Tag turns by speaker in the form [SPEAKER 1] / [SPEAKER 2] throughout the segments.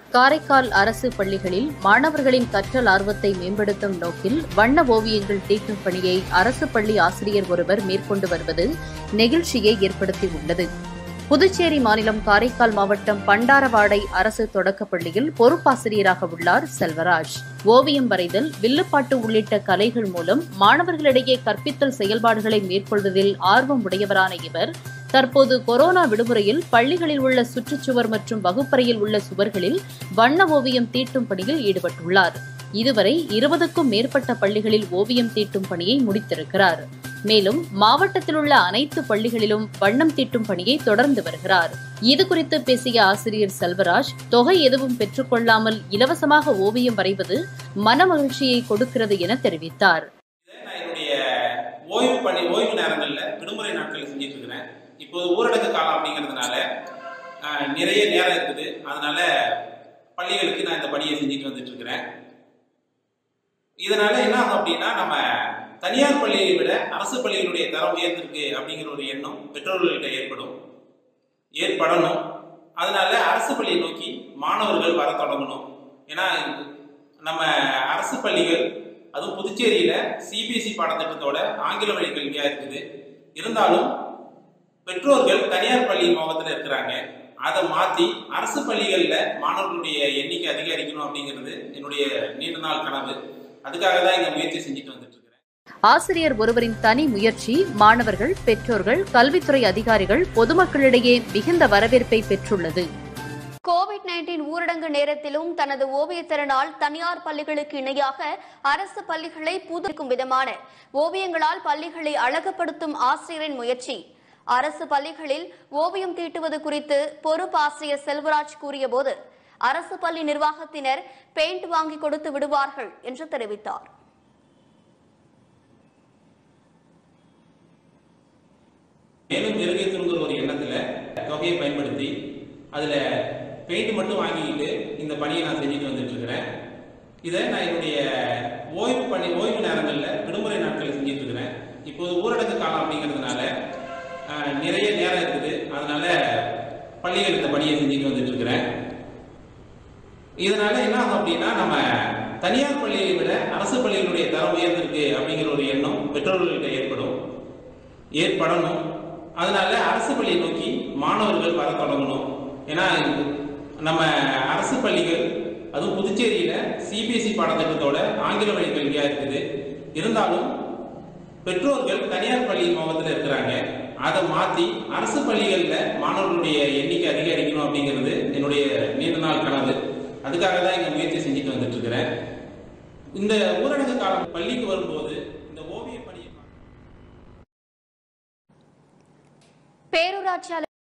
[SPEAKER 1] காரைக்கால் அரசு பள்ளிகளில் மாணவர்களின் கற்றல் ஆர்வத்தை மேம்படுத்தும் நோக்கில் வண்ண ஓவியங்கள் தீட்டும் பணியை அரசு பள்ளி ஆசிரியர் ஒருவர் மேற்கொண்டு வருவது நெகிழ்ச்சியை ஏற்படுத்தியுள்ளது புதுச்சேரி மாநிலம் காரைக்கால் மாவட்டம் பண்டாரவாடை அரசு தொடக்கப் பள்ளியில் பொறுப்பாசிரியராக உள்ளார் செல்வராஜ் ஓவியம் வரைதல் வில்லுப்பாட்டு உள்ளிட்ட கலைகள் மூலம் மாணவர்களிடையே கற்பித்தல் செயல்பாடுகளை மேற்கொள்வதில் ஆர்வம் உடையவரான இவர் தற்போது கொரோனா விடுமுறையில் பள்ளிகளில் உள்ள சுற்றுச்சுவர் மற்றும் வகுப்பறையில் உள்ள சுவர்களில் வண்ண ஓவியம் தீட்டும் பணியில் ஈடுபட்டுள்ளார் இதுவரை இருபதுக்கும் மேற்பட்ட பள்ளிகளில் ஓவியம் தீட்டும் பணியை முடித்திருக்கிறார் மேலும் மாவட்டத்தில் உள்ள அனைத்து பள்ளிகளிலும் வண்ணம் தீட்டும் பணியை தொடர்ந்து வருகிறார் இதுகுறித்து பேசிய ஆசிரியர் செல்வராஜ் தொகை எதுவும் பெற்றுக்கொள்ளாமல் இலவசமாக ஓவியம் வரைவது மனமகிழ்ச்சியை கொடுக்கிறது என தெரிவித்தார்
[SPEAKER 2] இதை நான் என்னுடைய ஓய்வு பணி ஓய்வு நேரங்களில் விடுமுறை நாட்களில் செஞ்சுட்டு இருக்கிறேன் இப்போது ஊரடங்கு காலம் அப்படிங்கிறதுனால ஆஹ், நிறைய நேரம் இருக்குது அதனால பள்ளிகளுக்கு நான் இந்த பணியை செஞ்சுட்டு வந்துட்டு இருக்கிறேன் இதனால என்ன ஆகும் அப்படின்னா நம்ம தனியார் பள்ளியை விட அரசு பள்ளிகளுடைய தரம் உயர்ந்திருக்கு அப்படிங்கிற ஒரு எண்ணம் பெற்றோர்கள்கிட்ட ஏற்படும் ஏற்படணும் அதனால அரசு பள்ளியை நோக்கி மாணவர்கள் வர தொடங்கணும் ஏன்னா நம்ம அரசு பள்ளிகள் அதுவும் புதுச்சேரியில சிபிஎஸ்இ பாடத்திட்டத்தோட ஆங்கில வழி கல்வியா இருக்குது இருந்தாலும் பெற்றோர்கள் தனியார் பள்ளி மாவட்டத்தில் இருக்கிறாங்க அதை மாத்தி அரசு பள்ளிகள்ல மாணவர்களுடைய எண்ணிக்கை அதிகரிக்கணும் அப்படிங்கிறது என்னுடைய நீண்ட நாள் கனவு அதுக்காக தான் இந்த முயற்சி செஞ்சுட்டு வந்துட்டு இருக்கிறேன்
[SPEAKER 1] ஆசிரியர் ஒருவரின் தனி முயற்சி மாணவர்கள் பெற்றோர்கள் கல்வித்துறை அதிகாரிகள் பொதுமக்களிடையே மிகுந்த வரவேற்பை பெற்றுள்ளது
[SPEAKER 3] கோவிட் நைன்டீன் ஊரடங்கு நேரத்திலும் தனது ஓவியத்திறனால் தனியார் பள்ளிகளுக்கு இணையாக அரசு பள்ளிகளை புதுப்பிக்கும் விதமான ஓவியங்களால் பள்ளிகளை அழகுபடுத்தும் ஆசிரியரின் முயற்சி அரசு பள்ளிகளில் ஓவியம் தீட்டுவது குறித்து பொறுப்பாசிரியர் செல்வராஜ் கூறியபோது அரசு பள்ளி நிர்வாகத்தினர் பெயிண்ட் வாங்கி கொடுத்து விடுவார்கள் என்று தெரிவித்தார்
[SPEAKER 2] மேலும் மெருகேற்றணுங்கிற ஒரு எண்ணத்துல தொகையை பயன்படுத்தி அதுல பெயிண்ட் மட்டும் வாங்கிக்கிட்டு இந்த பணியை நான் செஞ்சுட்டு வந்துட்டு இருக்கிறேன் இதை நான் என்னுடைய ஓய்வு பணி ஓய்வு நேரங்களில் விடுமுறை நாட்களில் செஞ்சுட்டு இருக்கிறேன் இப்போது ஊரடங்கு காலம் அப்படிங்கிறதுனால ஆஹ், நிறைய நேரம் இருக்குது அதனால பள்ளிகள் இந்த பணியை செஞ்சுட்டு வந்துட்டு இருக்கிறேன் இதனால என்ன ஆகும் அப்படின்னா நம்ம தனியார் பள்ளியை விட அரசு பள்ளிகளுடைய தரம் உயர்ந்திருக்கு அப்படிங்கிற ஒரு எண்ணம் பெற்றோர்கள்கிட்ட ஏற்படும் ஏற்படணும் அதனால அரசு பள்ளியை நோக்கி மாணவர்கள் வர தொடங்கணும் ஏன்னா நம்ம அரசு பள்ளிகள் அதுவும் புதுச்சேரியில சிபிஎஸ்இ பாடத்திட்டத்தோட ஆங்கில வழி கல்வியா இருக்குது இருந்தாலும் பெற்றோர்கள் தனியார் பள்ளி மாவட்டத்தில் இருக்கிறாங்க அதை மாத்தி அரசு பள்ளிகள்ல மாணவர்களுடைய எண்ணிக்கை அதிகரிக்கணும் அப்படிங்கிறது என்னுடைய நீண்ட நாள் கனவு அதுக்காக தான் இந்த முயற்சி செஞ்சுட்டு வந்துட்டு இருக்கிறேன் இந்த ஊரடங்கு காலம் பள்ளிக்கு வரும்போது இந்த ஓவிய பணியை
[SPEAKER 3] பேரூராட்சி அலுவலர்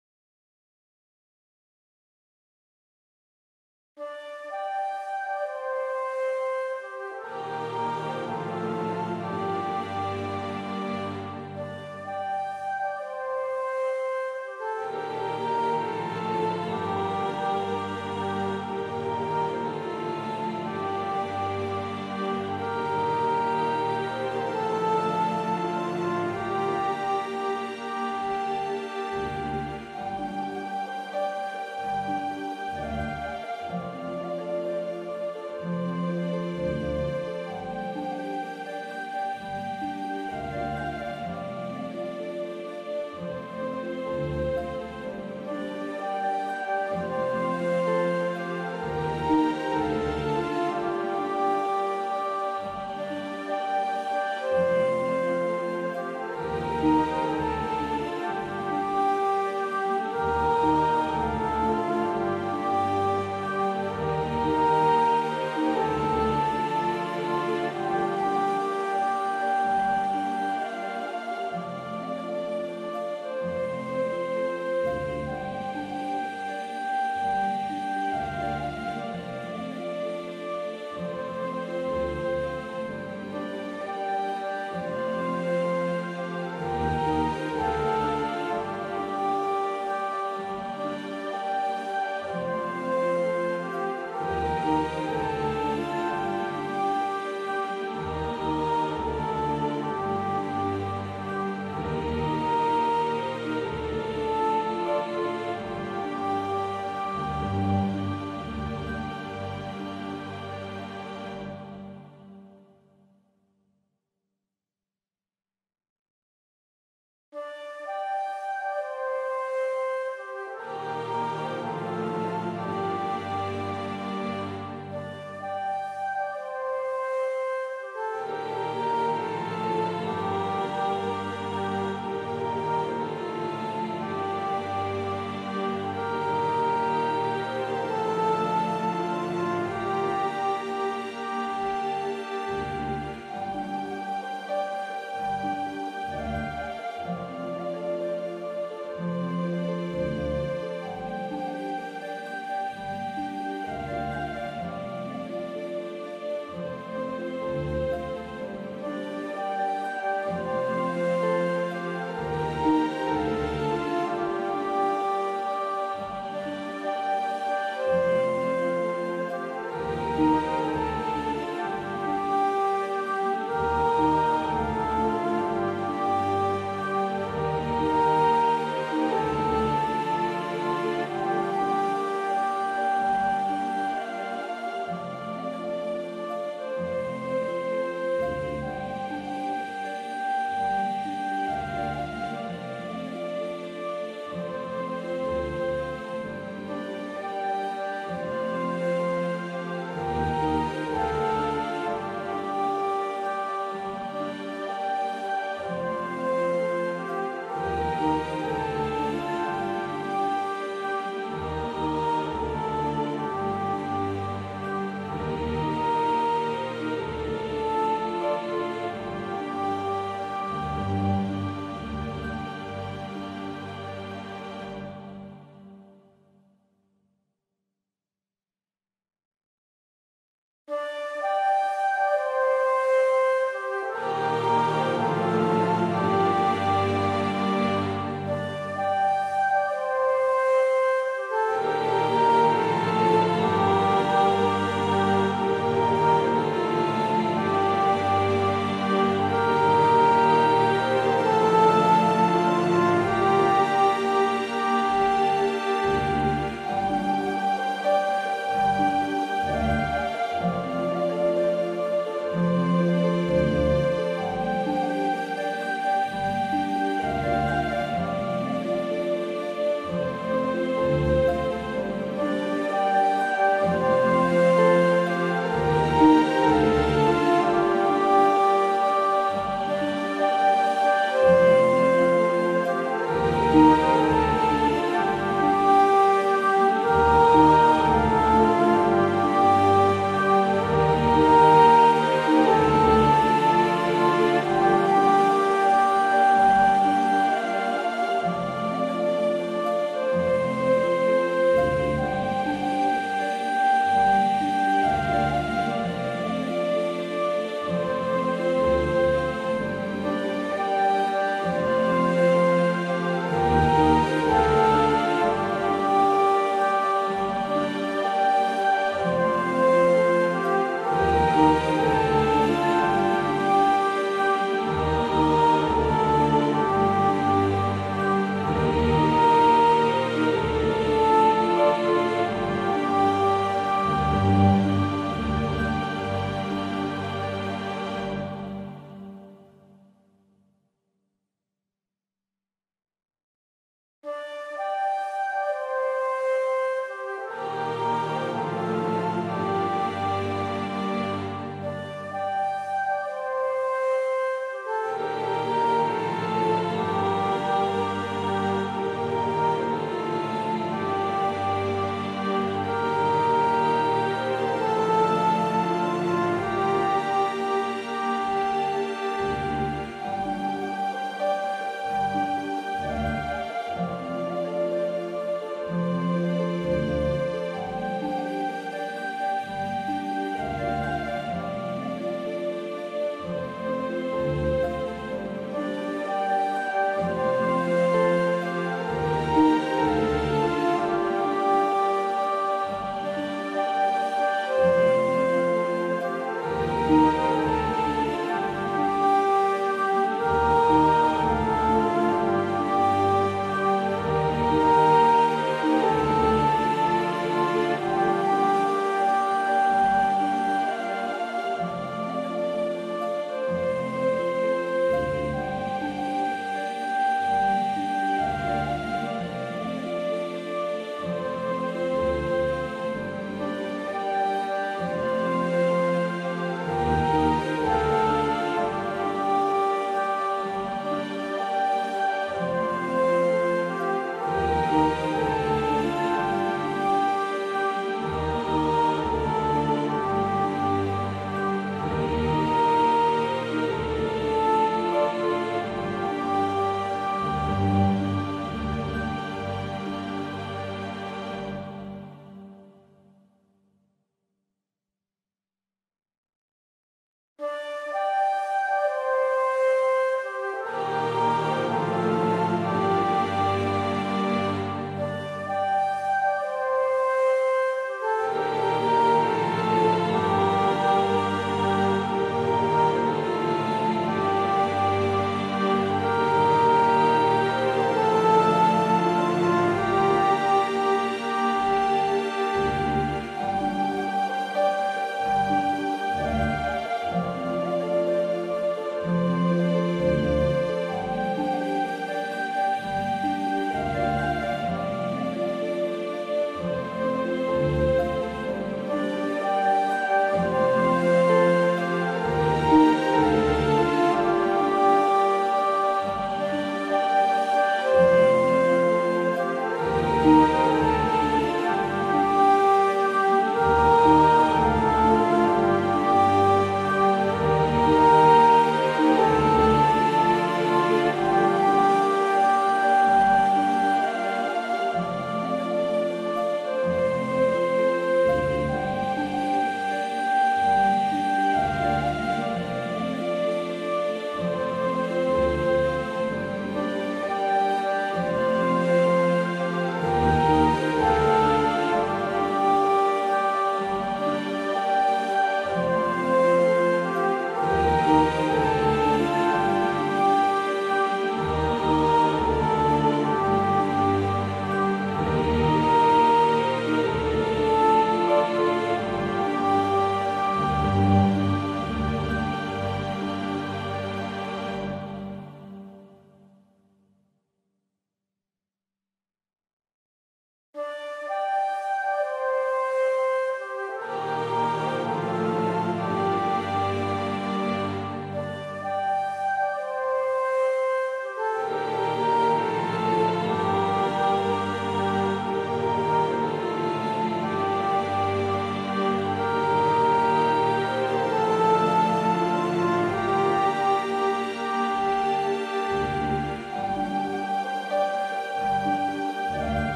[SPEAKER 3] வணக்கம்